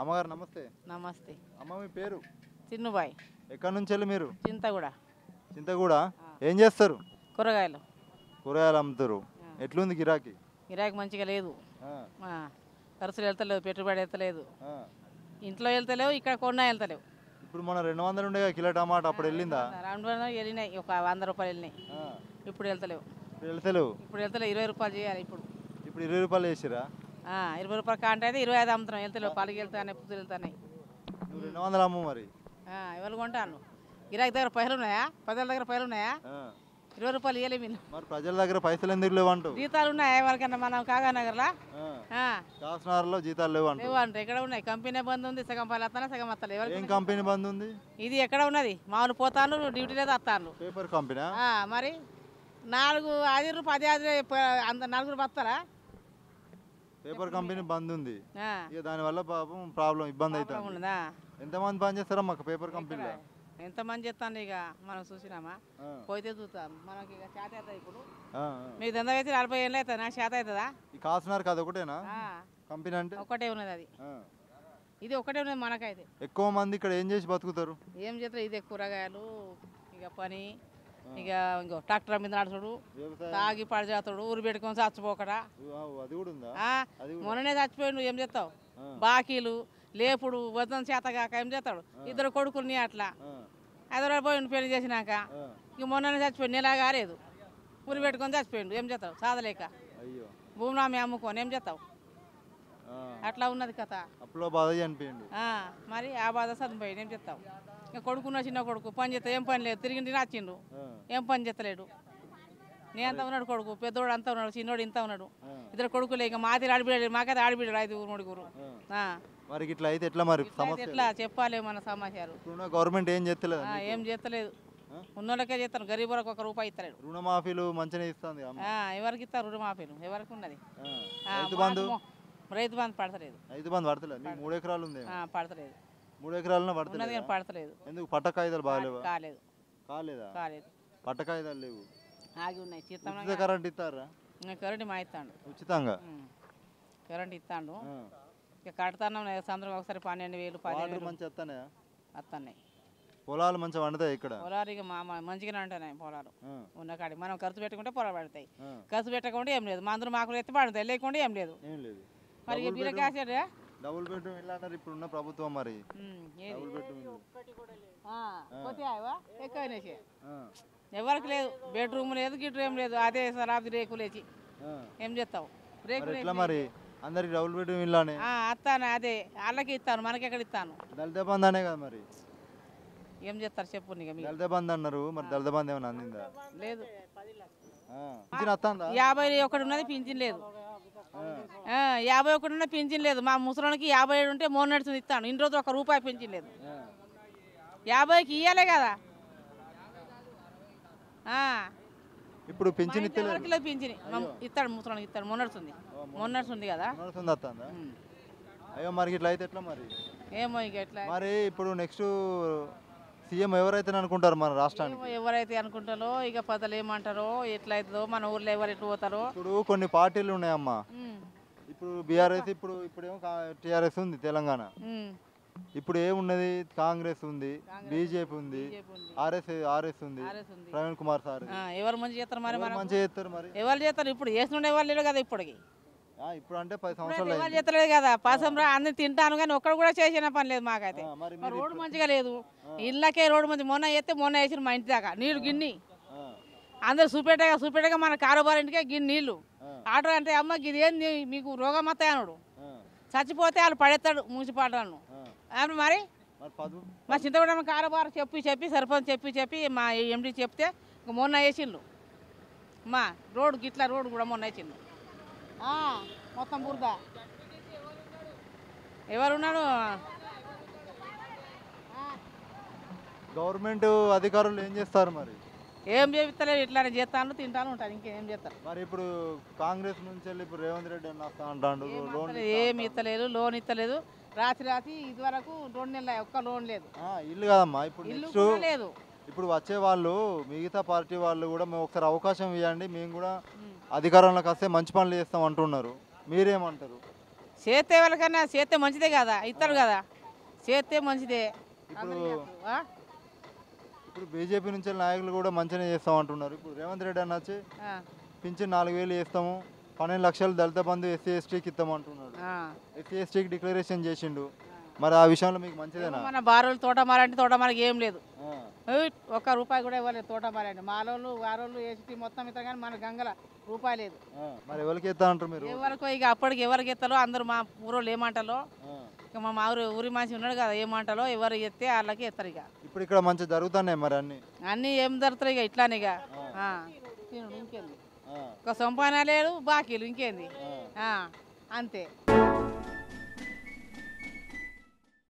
అమ్మగారు నమస్తే నమస్తే అమ్మ మీ పేరు చిన్నుబాయ్ ఎక్కడి నుంచి వెళ్ళి మీరు చింత కూడా చింతగూడ ఏం చేస్తారు కూరగాయలు కూరగాయలు అమ్ముతారు ఎట్లుంది గిరాకీ గిరాకీ మంచిగా లేదు ఆ, ఆ, ఖర్చులు వెళ్తలేవు పెట్టుబడి వెళ్తలేదు ఆ. ఇంట్లో వెళ్తలేవు ఇక్కడ కొన్నా వెళ్తలేవు ఇప్పుడు మన రెండు వందలు ఉండే కిలో టమాటా అప్పుడు వెళ్ళిందా రెండు వందలు వెళ్ళినాయి ఒక వంద రూపాయలు వెళ్ళినాయి ఆ, ఇప్పుడు వెళ్తలేవు ఇప్పుడు వెళ్తలేవు ఇప్పుడు వెళ్తలేవు ఇరవై రూపాయలు చేయాలి ఇప్పుడు ఇప్పుడు ఇరవై రూపాయలు వేసిరా ఆ, ఇరవై రూపాయలు కాంటే అయితే ఇరవై ఐదు అమ్ముతున్నాం వెళ్తలేవు పలికి వెళ్తానే పుత్తులు వెళ్తాయి నువ్వు రెండు వందలు అమ్ము మరి ఎవరు కొంటాను గిరాకీ దగ్గర పైసలు ఉన్నాయా పదేళ్ళ దగ్గర పైసలు ఉన్నాయా ఆ, ఇరవై రూపాయలు ఇవ్వలే మీరు మరి ప్రజల దగ్గర పైసలు ఎందుకు లేవంటు జీతాలు ఉన్నాయా ఎవరికన్నా మనం కాగానగర్లా కాకినాడలో జీతాలు లేవు అంటు లేవు అంటే ఎక్కడ ఉన్నాయి కంపెనీ బంద్ ఉంది సగం పని వస్తానే సగం వస్తలేదు ఎవరికి ఏం కంపెనీ బంద్ ఉంది ఇది ఎక్కడ ఉన్నది మామూలు పోతాను డ్యూటీ లేదు వస్తాను పేపర్ కంపెనీ మరి నాలుగు ఐదు పది ఐదు అంత నలుగురు వస్తారా పేపర్ కంపెనీ బంద్ ఉంది ఆ, ఇక దానివల్ల పాపం ప్రాబ్లం ఇబ్బంది ప్రాబ్లం అవుతుంది ఉన్నదా ఎంతమంది పని చేస్తారా మాకు పేపర్ కంపెనీలో ఎంతమంది చెప్తాను ఇక మనం చూసినామా ఆ, పోతే చూస్తాం మనకి ఇక చేత అవుతుంది ఇప్పుడు ఆ, ఆ. మీకు దందా అయితే నలభై ఏళ్ళు అవుతుంది నాకు చేత అవుతుందా ఈ కాసినార్ కాదు ఒకటేనా ఆ, కంపెనీ అంటే ఒకటే ఉన్నది అది ఆ. ఇది ఒకటే ఉన్నది మనకైతే ఎక్కువ మంది ఇక్కడ ఏం చేసి బతుకుతారు ఏం చేస్తారు ఇదే కూరగాయలు ఇక పని ఇక ఇంకో ట్రాక్టర్ మీద నడుచుడు వ్యవసాయం తాగి పడిచేస్తాడు ఊరు పెట్టుకొని చచ్చిపోకడా ఆ, అది కూడా ఉందా ఆ, అది కూడా మొన్ననే చచ్చిపోయిండు ఏం చేస్తావు ఆ. బాకీలు లేపుడు వద్దం చేతగాక ఏం చేస్తాడు ఇద్దరు కొడుకుల్ని అట్లా ఆ, హైదరాబాద్ పోయిండు పెళ్లి చేసినాక ఆ. ఇక మొన్ననే చచ్చిపోయిండు నెలా కాలేదు ఊరు పెట్టుకొని చచ్చిపోయిండు ఏం చేస్తావు సాధలేక అయ్యో భూమినామి అమ్ముకొని ఏం చేస్తావు ఆ, అట్లా ఉన్నది కథ అప్పులో బాధ చనిపోయిండు ఆ, మరి ఆ బాధ చనిపోయిండు ఏం చేస్తావు ఇక కొడుకున్న చిన్న కొడుకు పని చేస్తా ఏం పని లేదు తిరిగి నచ్చిండు ఆ, ఏం పని చేస్తలేడు నేను అంత ఉన్నాడు కొడుకు పెద్దోడు అంతా ఉన్నాడు చిన్నోడు ఇంత ఉన్నాడు ఆ, ఇద్దరు కొడుకులే ఇక మాది ఆడిబిడ్డాడు మాకైతే ఆడిబిడ్డాడు ఐదు నలుగురు ఆ. ఆ. మరి ఇట్లా అయితే ఎట్లా మరి ఇట్లా అయితే సమస్య ఎట్లా చెప్పాలి మన సమాచారం ఇప్పుడున్న గవర్నమెంట్ ఏం చేస్తలేదు ఆ, ఏం చేస్తలేదు ఆ? ఉన్నోళ్ళకే చేస్తాను గరీబులకు ఒక రూపాయి ఇస్తలేడు రుణమాఫీలు మంచిగా ఇస్తుంది అమ్మ. ఆ, ఎవరికి ఇస్తారు రుణమాఫీలు ఎవరికి ఉన్నది ఆ. ఆ, రైతు మాకు బంధు మొ- రైతు బంధు పడతలేదు రైతు బంధు పడతలేదు నీకు మూడు ఎకరాలు ఉంది ఆ, పడతలేదు మూడు ఎకరాలనే ఉన్నది పడతలేదు కానీ పడతలేదు ఎందుకు పట్ట కాగితాలు బాగాలేవా కాలేదు కాలేదా కాలేదు పట్ట కాగితాలు లేవు ఆగి ఉన్నాయి చిత్తం ఉచిత కరెంట్ ఇస్తారా కరెంట్ మా ఇస్తాడు ఉచితంగా కరెంట్ ఇస్తాడు ఆ. ఇక కడతాను సంవత్సరం ఒకసారి పన్నెండు వేలు పదిహేను వాటర్ వేలు మంచిగా వస్తానే వస్తున్నాయి పొలాలు మంచిగా వండుతాయి ఇక్కడ పొలాలు ఇక మా మా- మంచిగానే ఉంటున్నాయి పొలాలు ఆ, ఉన్న కాడి మనం ఖర్చు పెట్టుకుంటే పొలాలు పడతాయి ఆ. ఖర్చు పెట్టకుండా ఏం లేదు మందులు మాకులు ఎత్తి పడతాయి లేకుండా ఏం లేదు ఏం లేదు మరి ఇక డబుల్ బీర బెడ్రూమ్- కాసాడు డబుల్ బెడ్రూమ్ ఇల్లు అంటారు ఇప్పుడు ఉన్న ప్రభుత్వం మరి డబుల్ బెడ్రూమ్ ఇల్లు ఎక్కువ ఆ, ఎవరికి లేదు బెడ్రూమ్ లేదు గిట్రు ఏం లేదు అదే సరాబి రేకులు వేసి ఆ. ఏం చేస్తావు మరి రేకులు ఎట్లా మరి అందరికి డబుల్ బెడ్రూమ్ ఇల్లానే అత్తాను అదే వాళ్ళకి ఇస్తాను మనకి ఎక్కడ ఇస్తాను దళిత బంధు అనే కదా మరి ఏం చేస్తారు చెప్పు నీకు మీకు దళిత బంధు అన్నారు మరి దళిత బంధు ఏమైనా అందిందా లేదు ఆ. పింఛన్ వస్తుందా యాభై ఒకటి ఉన్నది పింఛన్ లేదు ఆ, యాభై ఒకటి ఉన్న పింఛన్ లేదు మా ముసలోనికి యాభై ఏడు ఉంటే మూడు నడుచుని ఇస్తాను ఇన్ని రోజులు ఒక రూపాయి పింఛన్ లేదు ఆ. యాభైకి ఇయ్యాలే కదా ఆ. ఇప్పుడు పింఛన్ మా ఇంట్లో ఇస్తలేదు ఎవరికి లేదు పింఛన్ మా- ఇస్తాడు ముసలోనికి ఇస్తాడు మొన్నడుతుంది మొన్నడుతుంది కదా నడుస్తుంది వస్తుందా ఉమ్. అయ్యో మరి ఇట్లా అయితే ఎట్లా మరి ఏమో ఇక ఎట్లా మరి ఇప్పుడు నెక్స్ట్ సీఎం ఎవరైతే అనుకుంటారు మన రాష్ట్రానికి ఏమో ఎవరైతే అనుకుంటారో ఇక పదలు ఏమంటారో ఎట్లా అవుతుందో మన ఊర్లో ఎవరు ఎటు పోతారో ఇప్పుడు కొన్ని పార్టీలు ఉన్నాయమ్మా ఉమ్. ఇప్పుడు బీఆర్ఎస్ ఇప్పుడు ఇప్పుడేమో టీఆర్ఎస్ ఉంది తెలంగాణ ఉమ్. ఇప్పుడు ఏమున్నది కాంగ్రెస్ ఉంది బీజేపీ ఉంది బీజేపీ ఉంది. ఆర్ఎస్ ఆర్ఎస్ ఉంది ఆర్ఎస్ ఉంది. ప్రవీణ్ కుమార్ సార్ ఆ, ఎవరు మంచి చేస్తారు మరి మనం మంచిగా చేస్తారు మరి ఎవరు చేస్తారు ఇప్పుడు చేస్తుండే వాళ్ళు లేరు కదా ఇప్పటికి ఆ, ఇప్పుడు అంటే పది సంవత్సరాలు ఎవరు అయింది. చేస్తలేదు కదా పాసం రా అన్ని తింటాను కానీ ఒక్కడు కూడా చేసిన పని లేదు మాకైతే ఆ, మరి మరి మీరు రోడ్డు మంచిగా లేదు ఇళ్ళకే రోడ్డు మంచి మొన్న చేస్తే మొన్న వేసిన మా ఇంటి దాకా నీళ్ళు గిన్ని ఆ, అందరు చూపెట్టగా చూపెట్టగా మన కారోబార్ ఇంటికే గిన్ని నీళ్ళు ఆ, ఆటో అంటే అమ్మ ఇది ఏంది మీకు రోగం వస్తాయి అన్నాడు ఆ, చచ్చిపోతే వాళ్ళు పడేస్తాడు మున్సిపాలిటీలను ఆ. అవును మరి మరి పదు మా చింతగూడెం కారోబార్ చెప్పి చెప్పి సర్పంచ్ చెప్పి చెప్పి మా ఎండి చెప్తే ఇంక మొన్న వేసిండు మా రోడ్డు గిట్ల రోడ్డు కూడా మొన్న వేసిండు ఆ, మొత్తం బురద ఎవరున్నాడు గవర్నమెంట్ అధికారులు ఏం చేస్తారు మరి ఏం చేపిస్తలేరు ఇట్లానే చేస్తాను తింటాను ఉంటాను ఇంకేం చేస్తారు మరి ఇప్పుడు కాంగ్రెస్ నుంచి వెళ్ళి ఇప్పుడు రేవంత్ రెడ్డి అన్న వస్తా అంటాడు ఏం లోన్ అసలు ఏం ఇస్తలేదు లోన్ ఇస్తలేదు రాత్రి రాత్రి ఇది వరకు రెండు నెలలు ఒక్క లోన్ లేదు ఆ, ఇల్లు కాదమ్మా ఇప్పుడు ఇల్లు నెక్స్ట్ కూడా లేదు ఇప్పుడు వచ్చే వాళ్ళు మిగతా పార్టీ వాళ్ళు కూడా మేము ఒకసారి అవకాశం ఇవ్వండి మేము కూడా ఉమ్. అధికారంలోకి వస్తే మంచి పనులు చేస్తాం అంటున్నారు మీరేమంటారు చేస్తే వాళ్ళకన్నా చేస్తే మంచిదే కదా ఇస్తారు కదా చేస్తే మంచిదే ఇప్పుడు ఆ? ఇప్పుడు బీజేపీ నుంచి నాయకులు కూడా మంచిగానే చేస్తాం అంటున్నారు ఇప్పుడు రేవంత్ రెడ్డి అన్న వచ్చి ఆ, పింఛన్ నాలుగు వేలు వేస్తాము పన్నెండు లక్షలు దళిత బంధు ఎస్సీ ఎస్టీకి ఇస్తాము అంటున్నాడు ఆ. ఎస్సీ ఎస్టీకి డిక్లరేషన్ చేసిండు మరి ఆ విషయంలో మీకు మంచిదేనా మన బారోళ్ళు తోటమాలంటే తోటమాలకి ఏం లేదు ఆ, ఏయ్, ఒక్క రూపాయి కూడా ఇవ్వలేదు తోటమాలండి మాలోళ్ళు వారోళ్ళు ఏసీ మొత్తం ఇతర కానీ మన గంగల రూపాయి లేదు ఆ. మరి ఎవరికి ఇస్తా అంటారు మీరు ఎవరికో ఇక అప్పటికి ఎవరికి ఎత్తాలో అందరూ మా ఊరోళ్ళు ఏమంటాలో ఆ. ఇక మా మా ఊరు ఊరి మనిషి ఉన్నాడు కదా ఏమంటాలో ఎవరు ఎత్తే వాళ్ళకి ఎత్తారు ఇక ఇప్పుడు ఇక్కడ మంచిగా జరుగుతున్నాయి మరి అన్ని అన్నీ ఏం జరుగుతాయి ఇక ఇట్లానే ఇక ఆ, తినుడు ఇంకేంది ఆ, ఒక సంపాదన లేదు బాకీలు ఇంకేంది ఆ. ఆ, అంతే